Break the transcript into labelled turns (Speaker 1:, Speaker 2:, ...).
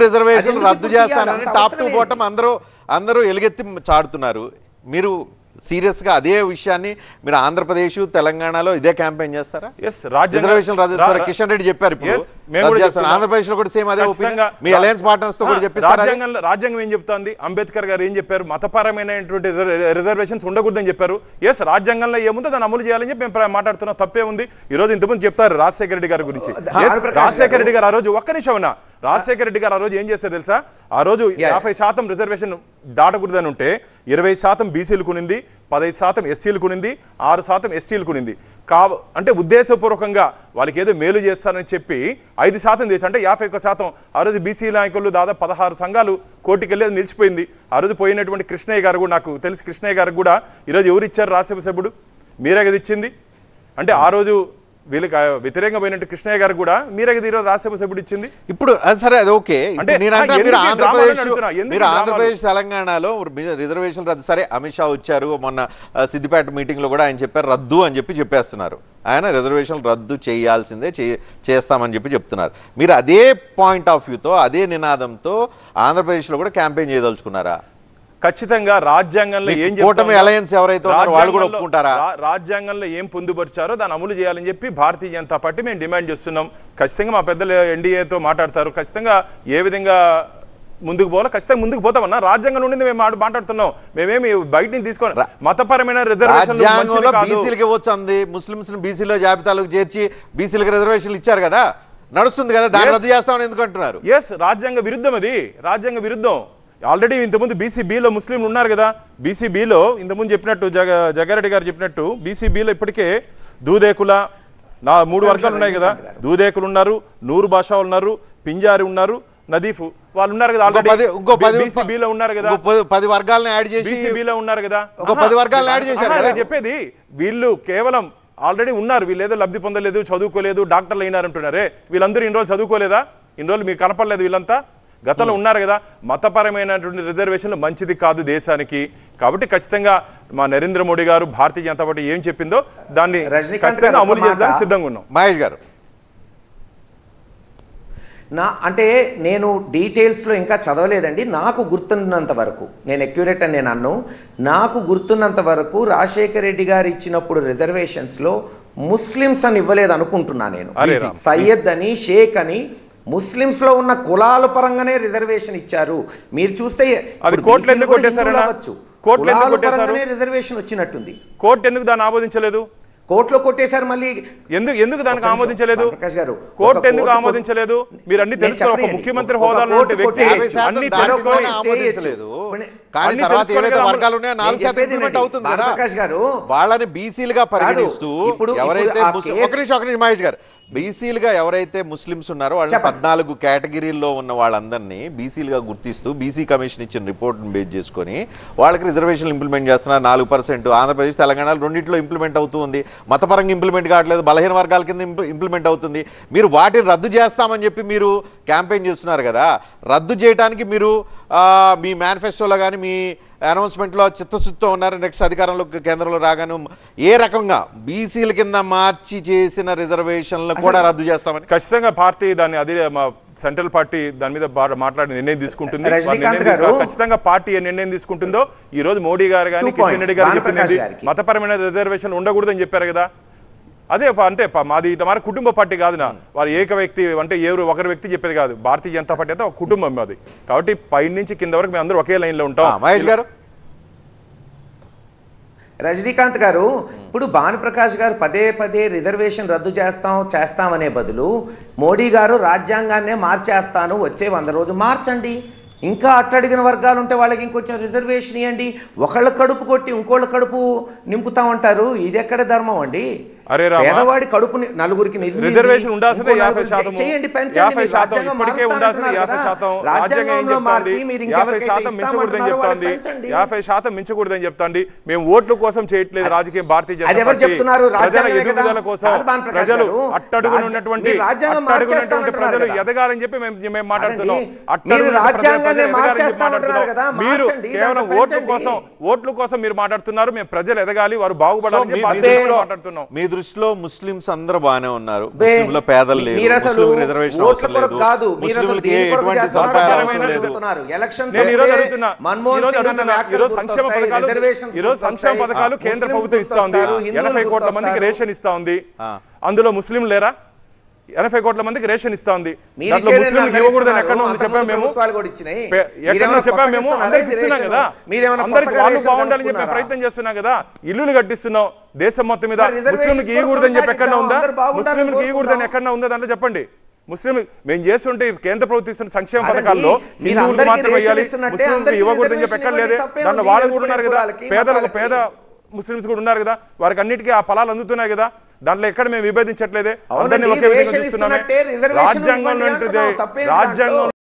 Speaker 1: Reservation
Speaker 2: ఎందుకు
Speaker 1: రద్దు
Speaker 2: ఇప్పుడు తీయాలి?
Speaker 1: చేస్తానని
Speaker 2: అంత
Speaker 1: టాప్ టు
Speaker 2: అవసరం
Speaker 1: బాటం అందరూ అందరూ ఎలుగెత్తి చాడుతున్నారు మీరు సీరియస్ గా అదే విషయాన్ని మీరు ఆంధ్రప్రదేశ్ తెలంగాణలో ఇదే క్యాంపెయిన్ చేస్తారా
Speaker 3: Yes, రాజ్యాంగ-
Speaker 1: రిజర్వేషన్ రద్దు
Speaker 3: రా-
Speaker 1: చేస్తారా?
Speaker 3: రా-
Speaker 1: కిషన్ రెడ్డి చెప్పారు ఇప్పుడు
Speaker 3: Yes, మేము
Speaker 1: రద్దు
Speaker 3: కూడా
Speaker 1: చేస్తాను
Speaker 3: చెప్తున్నాం.
Speaker 1: ఆంధ్రప్రదేశ్ లో కూడా సేమ్ అదే ఒపీనియన్
Speaker 3: ఖచ్చితంగా
Speaker 1: మీ అలయన్స్ పార్ట్నర్స్ తో కూడా
Speaker 3: ఆ,
Speaker 1: చెప్పిస్తారా అది?
Speaker 3: రాజ్యాంగంలో రాజ్యాంగం ఏం చెప్తోంది అంబేద్కర్ గారు ఏం చెప్పారు మతపరమైనటువంటి రిజర్- రిజర్వేషన్స్ ఉండకూడదని చెప్పారు ఎస్ రాజ్యాంగంలో ఏముందో దాన్ని అమలు చేయాలని చెప్పి మేము ప్ర- మాట్లాడుతున్నాం తప్పే ఉంది ఈ రోజు ఇంతకుముందు చెప్తారు రాజశేఖర రెడ్డి గారి గురించి Yes,
Speaker 2: భానుప్రకాష్
Speaker 3: రాజశేఖర
Speaker 2: గారు-
Speaker 3: రెడ్డి గారు ఆ రోజు ఒక్క నిమిషం ఉన్నా రాజశేఖర రెడ్డి గారు ఆ రోజు ఏం చేశారు తెలుసా ఆ రోజు యాభై శాతం రిజర్వేషన్ దాటకూడదని ఉంటే ఇరవై శాతం బీసీలు కొనింది పదహైదు శాతం ఎస్సీలు కొనింది ఆరు శాతం ఎస్టీలు కొనింది కావ అంటే ఉద్దేశపూర్వకంగా వాళ్ళకి ఏదో మేలు చేస్తానని చెప్పి ఐదు శాతం చేసి అంటే యాభై ఒక్క శాతం ఆ రోజు బీసీ నాయకులు దాదాపు పదహారు సంఘాలు కోర్టుకి వెళ్ళేది నిలిచిపోయింది ఆ రోజు పోయినటువంటి కృష్ణయ్య గారు కూడా నాకు తెలిసి కృష్ణయ్య గారికి కూడా ఈరోజు ఎవరు ఇచ్చారు రాజ్యసభ సభ్యుడు మీరే కదా ఇచ్చింది అంటే ఆ రోజు వీళ్ళకి ఆ వ్యతిరేకంగా పోయినట్టు కృష్ణయ్య గారికి కూడా మీరే కదా ఈరోజు రాజ్యసభ సభ్యుడు ఇచ్చింది
Speaker 1: ఇప్పుడు అది సరే అది ఓకే ఇప్పుడు
Speaker 3: అంటే,
Speaker 1: నేను
Speaker 3: ఆ,
Speaker 1: అంటున్నా,
Speaker 3: ఎందుకు
Speaker 1: మీరు
Speaker 3: ఈ డ్రామాలు
Speaker 1: ఆంధ్రప్రదేశ్
Speaker 3: అడుగుతున్నా? ఎందుకు
Speaker 1: మీరు
Speaker 3: ఈ డ్రామాలు?
Speaker 1: ఆంధ్రప్రదేశ్ తెలంగాణలో రిజర్వేషన్ రద్దు సరే అమిత్ షా వచ్చారు మొన్న ఆ, సిద్దిపేట మీటింగ్ లో కూడా ఆయన చెప్పారు రద్దు అని చెప్పి చెప్పేస్తున్నారు ఆయన రిజర్వేషన్ రద్దు చేయాల్సిందే చే- చేస్తామని చెప్పి చెప్తున్నారు మీరు అదే పాయింట్ ఆఫ్ వ్యూతో అదే నినాదంతో ఆంధ్రప్రదేశ్లో కూడా క్యాంపెయిన్ చేయదలుచుకున్నారా
Speaker 3: ఖచ్చితంగా రాజ్యాంగంలో
Speaker 1: మీకు
Speaker 3: ఏం
Speaker 1: కూటమి
Speaker 3: చెప్తోందో-
Speaker 1: alliance ఎవరైతే ఉన్నారో వాళ్ళు కూడా
Speaker 3: రాజ్యాంగంలో-
Speaker 1: ఒప్పుకుంటారా?
Speaker 3: రా- రాజ్యాంగంలో ఏం పొందుపరిచారో దాన్ని అమలు చేయాలని చెప్పి భారతీయ జనతా పార్టీ మేము డిమాండ్ చేస్తున్నాం ఖచ్చితంగా మా పెద్దలు ఎన్డీఏతో మాట్లాడతారు ఖచ్చితంగా ఏ విధంగా ముందుకు పోవాలో ఖచ్చితంగా ముందుకు పోతామన్నా రాజ్యాంగం నుండి మేము మాట్లా- మాట్లాడుతున్నాం మేమేమి బయట నుంచి తీసుకోవాలి మతపరమైన రిజర్వేషన్
Speaker 1: రాజ్యాంగంలో బీసీలకి వచ్చింది ముస్లిమ్స్ బీసీలో జాబితాలకు చేర్చి బీసీలకు రిజర్వేషన్లు ఇచ్చారు కదా నడుస్తుంది కదా దాన్ని
Speaker 3: Yes.
Speaker 1: రద్దు చేస్తామని ఎందుకు అంటున్నారు
Speaker 3: ఎస్ రాజ్యాంగ విరుద్ధం అది రాజ్యాంగ విరుద్ధం ఆల్రెడీ ఇంతకుముందు బీసీబీలో ముస్లింలు ఉన్నారు కదా బీసీబీలో ఇంతకుముందు చెప్పినట్టు జగ జగారెడ్డి గారు చెప్పినట్టు బీసీబీలో ఇప్పటికే దూదేకుల నా మూడు వర్గాలు ఉన్నాయి కదా దూదేకులు ఉన్నారు నూరు భాషా ఉన్నారు పింజారి ఉన్నారు నదీఫ్ వాళ్ళు ఉన్నారు కదా
Speaker 1: ఇంకో పది ఇంకో పది
Speaker 3: బీసీబీలో ఉన్నారు కదా
Speaker 1: ఇంకో పది- పది వర్గాలను యాడ్ చేసి
Speaker 3: బీసీబీలో ఉన్నారు కదా
Speaker 1: ఒక పది వర్గాలను యాడ్ చేశారు
Speaker 3: ఆహా,
Speaker 1: కదా.
Speaker 3: నేను చెప్పేది వీళ్ళు కేవలం ఆల్రెడీ ఉన్నారు వీళ్ళు ఏదో లబ్ధి పొందలేదు చదువుకోలేదు డాక్టర్లు అయినారంటున్నారే వీళ్ళందరూ ఇన్ని రోజులు చదువుకోలేదా ఇన్ని రోజులు మీకు కనపడలేదు వీళ్ళంతా గతంలో ఉన్నారు కదా మతపరమైనటువంటి రిజర్వేషన్లు మంచిది కాదు దేశానికి కాబట్టి ఖచ్చితంగా మా నరేంద్ర మోడీ గారు భారతీయ జనతా పార్టీ ఏం చెప్పిందో దాన్ని
Speaker 2: రజనీకాంత్
Speaker 3: ఖచ్చితంగా
Speaker 2: గారు
Speaker 3: అమలు
Speaker 2: ఒక మాట.
Speaker 3: చేయడానికి సిద్ధంగా ఉన్నాం
Speaker 1: మహేష్ గారు
Speaker 2: నా అంటే నేను డీటెయిల్స్లో ఇంకా చదవలేదండి నాకు గుర్తున్నంత వరకు నేను అక్యురేట్ అని నేను అన్ను నాకు గుర్తున్నంత వరకు రాజశేఖర రెడ్డి గారు ఇచ్చినప్పుడు రిజర్వేషన్స్లో ముస్లిమ్స్ అని ఇవ్వలేదు అనుకుంటున్నా నేను
Speaker 3: అరే రామ్.
Speaker 2: సయ్యద్ అని షేక్ అని ముస్లిమ్స్లో ఉన్న కులాల పరంగానే రిజర్వేషన్ ఇచ్చారు మీరు చూస్తే
Speaker 3: అది
Speaker 2: ఇప్పుడు
Speaker 3: కోర్టులో
Speaker 2: బీసీలు
Speaker 3: ఎందుకు
Speaker 2: కూడా
Speaker 3: కొట్టేశారన్నా?
Speaker 2: హిందువులు అవ్వచ్చు.
Speaker 3: కోర్టులో ఎందుకు
Speaker 2: కులాల
Speaker 3: కొట్టేశారు?
Speaker 2: పరంగానే రిజర్వేషన్ వచ్చినట్టుంది
Speaker 3: కోర్టు ఎందుకు దాన్ని ఆమోదించలేదు
Speaker 2: కోర్టులో కొట్టేశారు మళ్ళీ
Speaker 3: ఎందుకు ఎందుకు దానికి
Speaker 2: ఒక్క నిమిషం.
Speaker 3: ఆమోదించలేదు
Speaker 2: ప్రకాష్ గారు,
Speaker 3: కోర్టు
Speaker 2: ఒక
Speaker 3: ఎందుకు
Speaker 2: కోర్టు
Speaker 3: ఆమోదించలేదు మీరు అన్ని
Speaker 2: నేను
Speaker 3: తెలుసుకోవాలి ఒక
Speaker 2: చెప్పలేను.
Speaker 3: ముఖ్యమంత్రి
Speaker 2: ఒక
Speaker 3: హోదాలో
Speaker 2: కోర్టు
Speaker 3: ఉండే వ్యక్తి
Speaker 2: కొట్టేయచ్చు.
Speaker 1: యాభై శాతం
Speaker 3: అన్ని
Speaker 2: దాని
Speaker 1: దాటుకొని
Speaker 2: కూడా
Speaker 3: తెలుసుకొని
Speaker 2: స్టే
Speaker 1: ఆమోదించలేదు
Speaker 2: చేయొచ్చు.
Speaker 1: కానీ
Speaker 3: అన్ని
Speaker 1: తర్వాత
Speaker 3: తెలుసుకొని
Speaker 1: ఏవైతే
Speaker 3: కదా
Speaker 1: వర్గాలు ఉన్నాయో నాలుగు
Speaker 2: నేను
Speaker 1: శాతం
Speaker 2: చెప్పేది
Speaker 1: ఇంప్లిమెంట్
Speaker 2: వినండి.
Speaker 1: అవుతుంది కదా
Speaker 2: భానుప్రకాష్ గారు
Speaker 1: వాళ్ళని బీసీలుగా పరిగణిస్తూ
Speaker 2: ఇప్పుడు-
Speaker 1: ఎవరైతే
Speaker 2: ఇప్పుడు ఆ
Speaker 1: ముస్లిం-
Speaker 2: కేసు-
Speaker 1: ఒక నిమిషం ఒక నిమిషం మహేష్ గారు బీసీలుగా ఎవరైతే ముస్లిమ్స్ ఉన్నారో వాళ్ళని
Speaker 2: చెప్పండి.
Speaker 1: పద్నాలుగు కేటగిరీల్లో ఉన్న వాళ్ళందరినీ బీసీలుగా గుర్తిస్తూ బీసీ కమిషన్ ఇచ్చిన రిపోర్ట్ని బేస్ చేసుకొని వాళ్ళకి రిజర్వేషన్లు ఇంప్లిమెంట్ చేస్తున్నారు నాలుగు పర్సెంట్ ఆంధ్రప్రదేశ్ తెలంగాణలో రెండింటిలో ఇంప్లిమెంట్ అవుతూ ఉంది మతపరంగా ఇంప్లిమెంట్ కావట్లేదు బలహీన వర్గాల కింద ఇంప్లి- ఇంప్లిమెంట్ అవుతుంది మీరు వాటిని రద్దు చేస్తామని చెప్పి మీరు క్యాంపెయిన్ చేస్తున్నారు కదా రద్దు చేయడానికి మీరు ఆ, మీ మేనిఫెస్టోలో కానీ మీ అనౌన్స్మెంట్లో చిత్తశుద్ధితో ఉన్నారు నెక్స్ట్ అధికారంలో కేంద్రంలో రాగాను ఏ రకంగా బీసీల కింద మార్చి చేసిన రిజర్వేషన్లు కూడా రద్దు చేస్తామని
Speaker 3: ఖచ్చితంగా పార్టీ దాన్ని అది మా సెంట్రల్ పార్టీ దాని మీద బా- మాట్లాడి నిర్ణయం తీసుకుంటుంది వాళ్ళ
Speaker 2: రజనీకాంత్
Speaker 3: నిర్ణయం
Speaker 2: గారు-
Speaker 3: ఖచ్చితంగా పార్టీ ఏ నిర్ణయం తీసుకుంటుందో ఈ రోజు మోడీ గారు కానీ
Speaker 2: Two
Speaker 3: కిషన్
Speaker 2: points.
Speaker 3: రెడ్డి గారు
Speaker 2: భానుప్రకాష్
Speaker 3: చెప్పింది
Speaker 2: గారికి.
Speaker 3: మతపరమైన రిజర్వేషన్ ఉండకూడదని చెప్పారు కదా అదే ప- అంటే ప- మాది ఇట మరి కుటుంబ పార్టీ కాదు నా వారు ఏక వ్యక్తి అంటే ఎవరు ఒకరి వ్యక్తి చెప్పేది కాదు భారతీయ జనతా పార్టీ అయితే ఒక కుటుంబం మాది కాబట్టి పై నుంచి కింద వరకు మేము అందరూ ఒకే లైన్ లో
Speaker 1: ఆ,
Speaker 3: ఉంటాం
Speaker 1: మహేష్ గారు
Speaker 2: రజనీకాంత్ గారు ఇప్పుడు భానుప్రకాష్ గారు పదే పదే రిజర్వేషన్ రద్దు చేస్తాం చేస్తామనే బదులు మోడీ గారు రాజ్యాంగాన్నే మార్చేస్తాను వచ్చే వంద రోజు మార్చండి ఇంకా అట్టడిగిన వర్గాలు ఉంటే వాళ్ళకి ఇంకొంచెం రిజర్వేషన్ ఇవ్వండి ఒకళ్ళ కడుపు కొట్టి ఇంకోళ్ళ కడుపు నింపుతామంటారు ఇది ఎక్కడ ధర్మం అండి
Speaker 3: అరే రామా.
Speaker 2: పేదవాడి కడుపు ని- నలుగురికి నిర్మించి
Speaker 3: రిజర్వేషన్ ఉండాల్సిందే
Speaker 2: ఇంకో
Speaker 3: యాభై
Speaker 2: నలుగురికి
Speaker 3: శాతం
Speaker 2: చేయండి పెంచండి
Speaker 3: యాభై
Speaker 2: మీరు
Speaker 3: శాతం
Speaker 2: రాజ్యాంగం
Speaker 3: ఇప్పటికే ఉండాల్సింది
Speaker 2: మారుస్తానంటున్నారు
Speaker 3: యాభై
Speaker 2: కదా.
Speaker 3: శాతం రాజ్యాంగం ఏం
Speaker 2: రాజ్యాంగంలో మార్చి
Speaker 3: చెప్తోంది
Speaker 2: మీరు
Speaker 3: యాభై
Speaker 2: ఇంకెవరికైతే
Speaker 3: శాతం మించకూడదని
Speaker 2: ఇస్తామంటున్నారో వాళ్ళకి
Speaker 3: చెప్తోంది
Speaker 2: పెంచండి.
Speaker 3: యాభై శాతం మించకూడదని చెప్తోంది మేము ఓట్ల కోసం చేయట్లేదు రాజకీయం భారతీయ జనతా
Speaker 2: అది ఎవరు
Speaker 3: పార్టీ.
Speaker 2: చెప్తున్నారు?
Speaker 3: ప్రజల
Speaker 2: రాజ్యాంగమే కదా.
Speaker 3: ఎదుగుదల కోసం
Speaker 2: కాదు భాను ప్రకాష్
Speaker 3: ప్రజలు
Speaker 2: గారు.
Speaker 3: అట్టడుగున
Speaker 2: రాజ్య-
Speaker 3: ఉన్నటువంటి
Speaker 2: మీరు రాజ్యాంగం
Speaker 3: అట్టడుగున ఉన్నటువంటి
Speaker 2: మార్చేస్తామంటున్నారు
Speaker 3: ప్రజలు
Speaker 2: కదా.
Speaker 3: ఎదగాలని చెప్పి మేము మేము మాట్లాడుతున్నాం
Speaker 2: అదండి.
Speaker 3: అట్టడుగున
Speaker 2: మీరు
Speaker 3: ప్రజలు-
Speaker 2: రాజ్యాంగాన్ని
Speaker 3: ప్రజలు ఎదగాలని చెప్పి
Speaker 2: మార్చేస్తామంటున్నారు కదా.
Speaker 3: మాట్లాడుతున్నాం. మీరు
Speaker 2: మార్చండి,
Speaker 3: కేవలం
Speaker 2: దాంట్లో
Speaker 3: ఓట్ల
Speaker 2: పెంచండి.
Speaker 3: కోసం ఓట్ల కోసం మీరు మాట్లాడుతున్నారు మేము ప్రజలు ఎదగాలి వారు
Speaker 1: సో
Speaker 3: బాగుపడాలని
Speaker 1: మీ-
Speaker 3: చెప్పి
Speaker 1: మీ
Speaker 3: అదే
Speaker 1: దృష్టిలో-
Speaker 3: మాట్లాడుతున్నాం
Speaker 1: మీ దృష్టిలో దృష్టిలో ముస్లిమ్స్ అందరూ బాగానే ఉన్నారు
Speaker 2: బే,
Speaker 1: ముస్లింలో పేదలు లేరు
Speaker 2: మీరు అసలు
Speaker 1: ముస్లిం రిజర్వేషన్
Speaker 2: ఓట్ల
Speaker 1: అవసరం
Speaker 2: కొరకు
Speaker 1: లేదు
Speaker 2: కాదు మీరు అసలు
Speaker 1: ముస్లింలకి
Speaker 2: దేని కొరకు
Speaker 1: ఎటువంటి
Speaker 2: చేస్తున్నారు
Speaker 1: సదుపాయాలు
Speaker 2: అని
Speaker 1: అవసరం లేదు
Speaker 2: అడుగుతున్నారు. ఎలక్షన్స్
Speaker 3: నేను ఈరోజు
Speaker 2: వస్తే
Speaker 3: అడుగుతున్నా
Speaker 2: మన్మోహన్
Speaker 3: ఈరోజు
Speaker 2: సింగ్ అన్న
Speaker 3: అడుగుతున్నా
Speaker 2: వ్యాఖ్యలు
Speaker 3: ఈరోజు సంక్షేమ
Speaker 2: గుర్తొస్తాయి,
Speaker 3: పథకాలు
Speaker 2: రిజర్వేషన్స్
Speaker 3: ఈరోజు సంక్షేమ
Speaker 2: గుర్తొస్తాయి,
Speaker 3: పథకాలు కేంద్ర
Speaker 2: ముస్లింలు
Speaker 3: ప్రభుత్వం ఇస్తా ఉంది
Speaker 2: గుర్తొస్తారు, హిందువులు
Speaker 3: ఎనభై కోట్ల మందికి
Speaker 2: గుర్తొస్తారు.
Speaker 3: రేషన్ ఇస్తా ఉంది
Speaker 1: ఆ.
Speaker 3: అందులో ముస్లింలు లేరా ఎనభై కోట్ల మందికి రేషన్ ఇస్తా ఉంది
Speaker 2: మీరు
Speaker 3: దాంట్లో
Speaker 2: ఇచ్చేది
Speaker 3: ముస్లింలకు
Speaker 2: అందరికీ
Speaker 3: ఇవ్వకూడదని
Speaker 2: ఇస్తున్నారు.
Speaker 3: ఎక్కడ ఉంది చెప్పాం
Speaker 2: అంతకుముందు
Speaker 3: మేము
Speaker 2: ప్రభుత్వాలు కూడా ఇచ్చినాయి.
Speaker 3: పే- ఎక్కడ
Speaker 2: మీరేమైనా
Speaker 3: చెప్పాం
Speaker 2: కొత్తగా
Speaker 3: మేము
Speaker 2: ఇస్తున్నారా
Speaker 3: అందరికి
Speaker 2: ఇది
Speaker 3: ఇస్తున్నాం
Speaker 2: రేషన్?
Speaker 3: కదా
Speaker 2: మీరేమైనా
Speaker 3: అందరికి
Speaker 2: కొత్తగా
Speaker 3: వాళ్ళు
Speaker 2: రేషన్
Speaker 3: బాగుండాలని చెప్పే
Speaker 2: కనుక్కున్నారా?
Speaker 3: ప్రయత్నం చేస్తున్నాం కదా ఇల్లులు కట్టిస్తున్నాం దేశం మొత్తం మీద
Speaker 2: మరి రిజర్వేషన్స్
Speaker 3: ముస్లింలకు
Speaker 2: కూడా
Speaker 3: ఇవ్వకూడదని చెప్పి ఎక్కడ ఉందా
Speaker 2: అందరూ బాగుండాలని
Speaker 3: ముస్లింలకు ఇవ్వకూడదని
Speaker 2: కోరుకుందాం.
Speaker 3: ఎక్కడ ఉందా దాంట్లో చెప్పండి ముస్లిం మేము చేస్తుంటే ఈ కేంద్ర ప్రభుత్వం ఇస్తున్న సంక్షేమ
Speaker 2: అదండి,
Speaker 3: పథకాల్లో
Speaker 2: మీరు
Speaker 3: హిందువులకు
Speaker 2: అందరికీ
Speaker 3: మాత్రం
Speaker 2: రేషన్
Speaker 3: వేయాలి
Speaker 2: ఇస్తున్నట్టే
Speaker 3: ముస్లింలకు
Speaker 2: అందరికీ
Speaker 3: ఇవ్వకూడదని చెప్పి
Speaker 2: రిజర్వేషన్
Speaker 3: ఎక్కడ లేదే
Speaker 2: ఇవ్వండి, తప్పే
Speaker 3: దాంట్లో
Speaker 2: ఉంది.
Speaker 3: వాళ్ళు
Speaker 2: ఈ
Speaker 3: కూడా ఉన్నారు కదా
Speaker 2: కులాలకి,
Speaker 3: పేదలకు
Speaker 2: మతాలకి.
Speaker 3: పేద ముస్లిమ్స్ కూడా ఉన్నారు కదా వారికి అన్నిటికీ ఆ ఫలాలు అందుతున్నాయి కదా దాంట్లో ఎక్కడ మేము విభేదించట్లేదే
Speaker 2: అవునండి,
Speaker 3: అందరినీ ఒకే విధంగా
Speaker 2: రేషన్
Speaker 3: చూస్తున్నామే
Speaker 2: ఇస్తున్నట్టే రిజర్వేషన్
Speaker 3: రాజ్యాంగంలో
Speaker 2: ఇవ్వండి
Speaker 3: ఏంటిది
Speaker 2: అంటున్నాం, తప్పేంటి దాంట్లో?
Speaker 3: రాజ్యాంగం